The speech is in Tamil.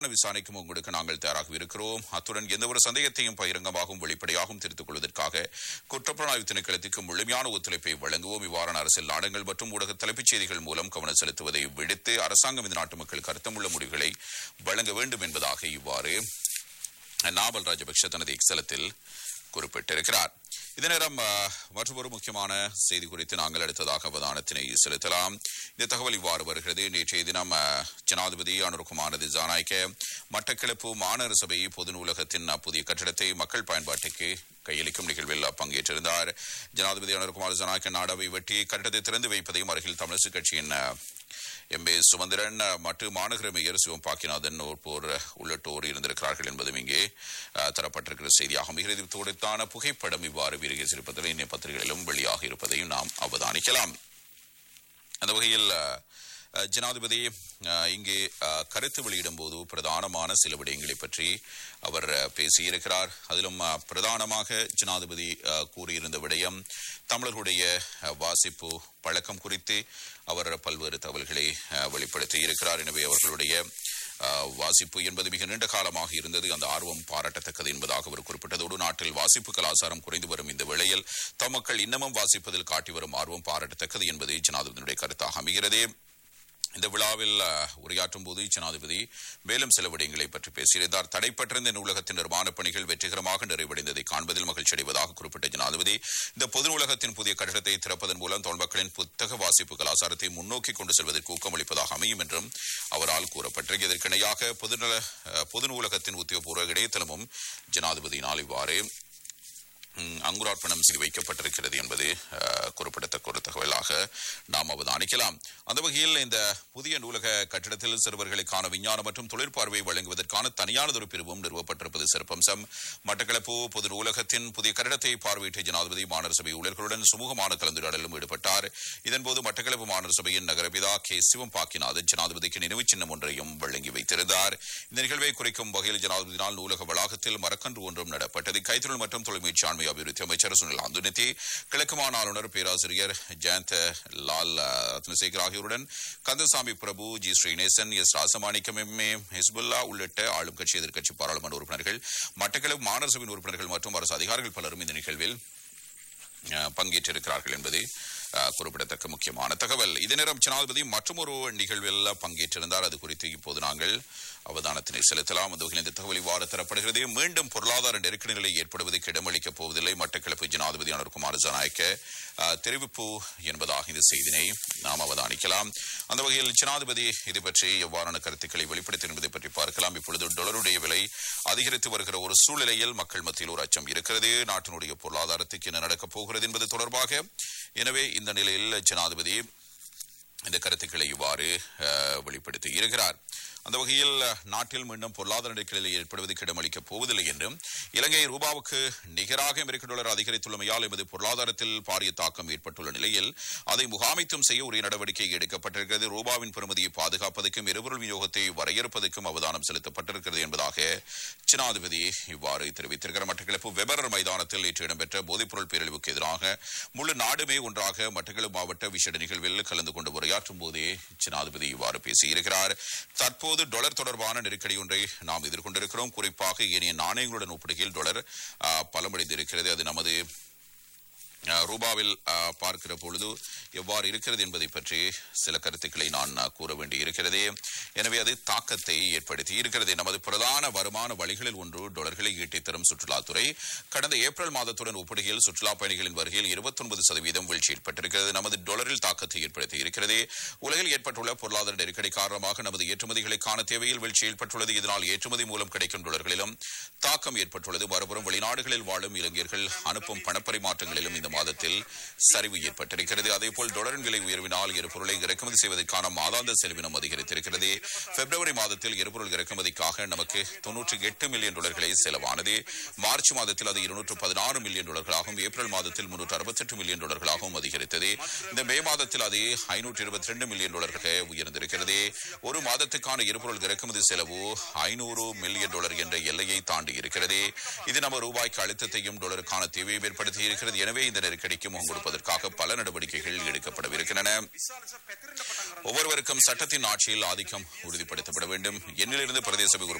விசாரணைக்கும் உங்களுக்கு நாங்கள் தயாராக இருக்கிறோம் அத்துடன் எந்த ஒரு சந்தேகத்தையும் பகிரங்கமாகவும் வெளிப்படையாகவும் தெரிந்து கொள்வதற்காக குற்றப்புலனாய்வு திணைக்களத்துக்கு முழுமையான ஒத்துழைப்பை வழங்குவோம் இவ்வாறான அரசியல் நாடகங்கள் மற்றும் ஊடக தலைப்புச் செய்திகள் மூலம் கவனம் செலுத்துவதை விடுத்து அரசாங்கம் இந்த நாட்டு மக்களுக்கு அர்த்தமுள்ள முடிவுகளை வழங்க வேண்டும் என்பதாக இவ்வாறு நாவல் ராஜபக்ஷ தனது எக்ஸலத்தில் குறிப்பிட்டிருக்கிறார் இதே நேரம் அஹ், மற்றொரு முக்கியமான செய்தி குறித்து நாங்கள் அடுத்ததாக அவதானத்தினை செலுத்தலாம் இந்த தகவல் இவ்வாறு வருகிறது நேற்றைய தினம் அஹ், ஜனாதிபதி அனுருகுமார் திசாநாயக்க மட்டக்களப்பு மாநகர சபை பொது நூலகத்தின் புதிய கட்டடத்தை மக்கள் பயன்பாட்டுக்கு கையளிக்கும் நிகழ்வில் பங்கேற்றிருந்தார் ஜனாதிபதி அனுருகுமார் திசாநாயக்க நாடாவை வெட்டி கட்டடத்தை திறந்து வைப்பதையும் அருகில் தமிழரசு கட்சியின் அஹ், எம் ஏ சுமந்திரன் மற்றும் மாநகர மேயர் சிவம் பாக்கிநாதன் போர் உள்ளிட்டோர் இருந்திருக்கிறார்கள் என்பதும் இங்கே அஹ், தரப்பட்டிருக்கிற செய்தியாகும் மிகிறது தொடுத்தான புகைப்படம் இவ்வாறு வீரகேசரிப்பதில் இந்திய பத்திரிகைகளிலும் வெளியாக இருப்பதையும் நாம் அவதானிக்கலாம் அந்த வகையில் அஹ், அஹ், ஜனாதிபதி அஹ், இங்கே அஹ், கருத்து வெளியிடும் போது பிரதானமான சில விடயங்களை பற்றி அவர் அஹ், பேசியிருக்கிறார் அதிலும் அஹ், பிரதானமாக ஜனாதிபதி அஹ், கூறியிருந்த விடயம் தமிழர்களுடைய அஹ், வாசிப்பு பழக்கம் குறித்து அவர் பல்வேறு தகவல்களை அஹ், வெளிப்படுத்தி இருக்கிறார் எனவே அவர்களுடைய அஹ், வாசிப்பு என்பது மிக நீண்ட காலமாக இருந்தது அந்த ஆர்வம் பாராட்டத்தக்கது என்பதாக அவர் குறிப்பிட்டதோடு நாட்டில் வாசிப்பு கலாச்சாரம் குறைந்து வரும் இந்த வேளையில் தம் மக்கள் இன்னமும் வாசிப்பதில் காட்டி வரும் ஆர்வம் பாராட்டத்தக்கது என்பது ஜனாதிபதியினுடைய கருத்தாக அமைகிறது இந்த விழாவில் அஹ், உரையாற்றும் போது ஜனாதிபதி மேலும் சில விடயங்களை பற்றி பேசியிருந்தார் தடைப்பட்டிருந்த நூலகத்தின் நிர்மாணப் பணிகள் வெற்றிகரமாக நிறைவடைந்ததை காண்பதில் மகிழ்ச்சி அடைவதாக குறிப்பிட்ட ஜனாதிபதி இந்த பொது நூலகத்தின் புதிய கட்டடத்தை திறப்பதன் மூலம் தமிழ் மக்களின் புத்தக வாசிப்பு கலாச்சாரத்தை முன்னோக்கி கொண்டு செல்வதற்கு ஊக்கமளிப்பதாக அமையும் என்றும் அவரால் கூறப்பட்டிருக்கு இதற்கிணையாக பொதுநல அஹ், பொது நூலகத்தின் உத்தியோகபூர்வ இணையதளமும் ஜனாதிபதியினால் இவ்வாறு ம், அங்குரார்ப்பணம் செய்து வைக்கப்பட்டிருக்கிறது என்பது அஹ், குறிப்பிடத்தக்க ஒரு தகவலாக நாம் அவதானிக்கலாம் அந்த வகையில் இந்த புதிய நூலக கட்டிடத்தில் சிறுவர்களுக்கான விஞ்ஞானம் மற்றும் தொழிற்பார்வை வழங்குவதற்கான தனியானதொரு பிரிவும் நிறுவப்பட்டிருப்பது சிறப்பம்சம் மட்டக்களப்பு பொது நூலகத்தின் புதிய கட்டிடத்தை பார்வையிட்ட ஜனாதிபதி மாநகர சபை ஊழியர்களுடன் சுமூகமான கலந்துரையாடலும் ஈடுபட்டார் இதன்போது மட்டக்களப்பு மாநகர சபையின் நகரபிதா கே சிவம் பாக்கிநாதன் ஜனாதிபதிக்கு நினைவு சின்னம் ஒன்றையும் வழங்கி வைத்திருந்தார் இந்த நிகழ்வை குறிக்கும் வகையில் ஜனாதிபதியினால் நூலக வளாகத்தில் மரக்கன்று ஒன்றும் நடப்பட்டது கைத்தொழில் மற்றும் தொழில்முயற்சி ஆண்மை அபிவிருத்தி அமைச்சர் சுனில் அந்துநிதி கிழக்கு மாநில ஆளுநர் பேராசிரியர் ஜெயந்த லால் அஹ், ரத்னசேகர் ஆகியோருடன் Kandasamy Prabhu G Srinesan S Rasamanickam M A Hizbullah உள்ளிட்ட ஆளும் கட்சி எதிர்க்கட்சி பாராளுமன்ற உறுப்பினர்கள் மட்டக்களப்பு மாநகர சபையின் உறுப்பினர்கள் மற்றும் அரசு அதிகாரிகள் பலரும் இந்த நிகழ்வில் அஹ், பங்கேற்றிருக்கிறார்கள் என்பது அஹ், குறிப்பிடத்தக்க முக்கியமான தகவல் இதே நேரம் ஜனாதிபதி மற்றொரு நிகழ்வில் பங்கேற்றிருந்தார் அது குறித்து இப்போது நாங்கள் அவதானத்தினை செலுத்தலாம் அந்த வகையில் இந்த தகவல் இவ்வாறு தரப்படுகிறது மீண்டும் பொருளாதார நெருக்கடி நிலை ஏற்படுவதற்கு இடமளிக்கப் போவதில்லை மட்டக்களப்பு ஜனாதிபதி அனுர்குமார் ஜனாயக்க அஹ், தெரிவிப்பு என்பதாக இந்த செய்தினை நாம் அவதானிக்கலாம் அந்த வகையில் ஜனாதிபதி இது பற்றி எவ்வாறான கருத்துக்களை வெளிப்படுத்தி என்பதை பற்றி பார்க்கலாம் இப்பொழுது டொலருடைய விலை அதிகரித்து வருகிற ஒரு சூழ்நிலையில் மக்கள் மத்தியில் ஒரு அச்சம் இருக்கிறது நாட்டினுடைய பொருளாதாரத்துக்கு என்ன நடக்கப் போகிறது என்பது தொடர்பாக எனவே இந்த நிலையில் ஜனாதிபதி இந்த கருத்துக்களை இவ்வாறு அஹ், வெளிப்படுத்தி இருக்கிறார் அந்த வகையில் நாட்டில் மீண்டும் பொருளாதார நெருக்கடியை ஏற்படுவதற்கு இடமளிக்கப் போவதில்லை என்றும் இலங்கை ரூபாவுக்கு நிகராக அமெரிக்க டாலர் அதிகரித்துள்ளமையால் எமது பொருளாதாரத்தில் பாரிய தாக்கம் ஏற்பட்டுள்ள நிலையில் அதை முகாமைத்துவம் செய்ய உரிய நடவடிக்கை எடுக்கப்பட்டிருக்கிறது ரூபாவின் பெறுமதியை பாதுகாப்பதற்கும் எரிபொருள் விநியோகத்தை வரையறுப்பதற்கும் அவதானம் செலுத்தப்பட்டிருக்கிறது என்பதாக ஜனாதிபதி இவ்வாறு தெரிவித்திருக்கிறார் மட்டக்களப்பு வெபர் மைதானத்தில் நேற்று இடம்பெற்ற போதைப்பொருள் பேரழிவுக்கு எதிராக முழு நாடுமே ஒன்றாக மட்டக்களப்பு மாவட்ட விசேட நிகழ்வில் கலந்து கொண்டு உரையாற்றும் போதே ஜனாதிபதி இவ்வாறு பேசியிருக்கிறார் தற்போது டாலர் தொடர்பான நெருக்கடி ஒன்றை நாம் எதிர்கொண்டிருக்கிறோம் குறிப்பாக ஏனைய நாணயங்களுடன் ஒப்பிடுகையில் டாலர் ஆ, பலமடைந்திருக்கிறது அது நமது ஆ, ரூபாவில் ஆ, பார்க்கிற பொழுது எவ்வாறு இருக்கிறது என்பதை பற்றி சில கருத்துக்களை நான் ஆ, கூற வேண்டி இருக்கிறது எனவே அது தாக்கத்தை ஏற்படுத்தி இருக்கிறது நமது பிரதான வருமான வழிகளில் ஒன்று டாலர்களை ஈட்டித் தரும் சுற்றுலாத்துறை கடந்த ஏப்ரல் மாதத்துடன் ஒப்பிடுகையில் சுற்றுலா பயணிகளின் வருகையில் 29% சதவீதம் வீழ்ச்சி ஏற்பட்டிருக்கிறது நமது டாலரில் தாக்கத்தை ஏற்படுத்தி இருக்கிறது உலகில் ஏற்பட்டுள்ள பொருளாதார நெருக்கடி காரணமாக நமது ஏற்றுமதிகளுக்கான தேவையில் வீழ்ச்சி ஏற்பட்டுள்ளது இதனால் ஏற்றுமதி மூலம் கிடைக்கும் டாலர்களிலும் தாக்கம் ஏற்பட்டுள்ளது மறுபுறம் வெளிநாடுகளில் வாழும் இளைஞர்கள் அனுப்பும் பணப்பரிமாற்றங்களிலும் இந்த மாதத்தில் சரிவு ஏற்பட்டிருக்கிறது அதேபோல் டாலரின் விலை உயர்வினால் எரிபொருளை இறக்குமதி செய்வதற்கான மாதாந்த செலவினம் அதிகரித்திருக்கிறது பிப்ரவரி மாதத்தில் எரிபொருள் இறக்குமதிக்காக நமக்கு தொன்னூற்றி எட்டு மில்லியன் டாலர்களை செலவானது மார்ச் மாதத்தில் அது இருநூற்று பதினாறு மில்லியன் டாலர்களாகவும் ஏப்ரல் மாதத்தில் முன்னூற்று அறுபத்தெட்டு மில்லியன் டாலர்களாகவும் அதிகரித்தது இந்த மே மாதத்தில் அது ஐநூற்று இருபத்தி ரெண்டு மில்லியன் டாலர்களாக உயர்ந்திருக்கிறது ஒரு மாதத்துக்கான எரிபொருள் இறக்குமதி செலவு ஐநூறு மில்லியன் டாலர் என்ற எல்லையை தாண்டி இருக்கிறது இது நம்ம ரூபாய்க்கு அழுத்தத்தையும் டாலருக்கான தேவையை ஏற்படுத்தி இருக்கிறது எனவே இந்த இந்த நெருக்கடிக்கு முகம் கொடுப்பதற்காக பல நடவடிக்கைகள் எடுக்கப்படவிருக்கின்றன විශාල ලෙස පැතිරෙන්න පටන් ගන්න ஒவ்வொருவருக்கும் சட்டத்தின் ஆட்சியில் ஆதிக்கம் உறுதிப்படுத்தப்பட வேண்டும் என்னிலிருந்து பிரதேச சபை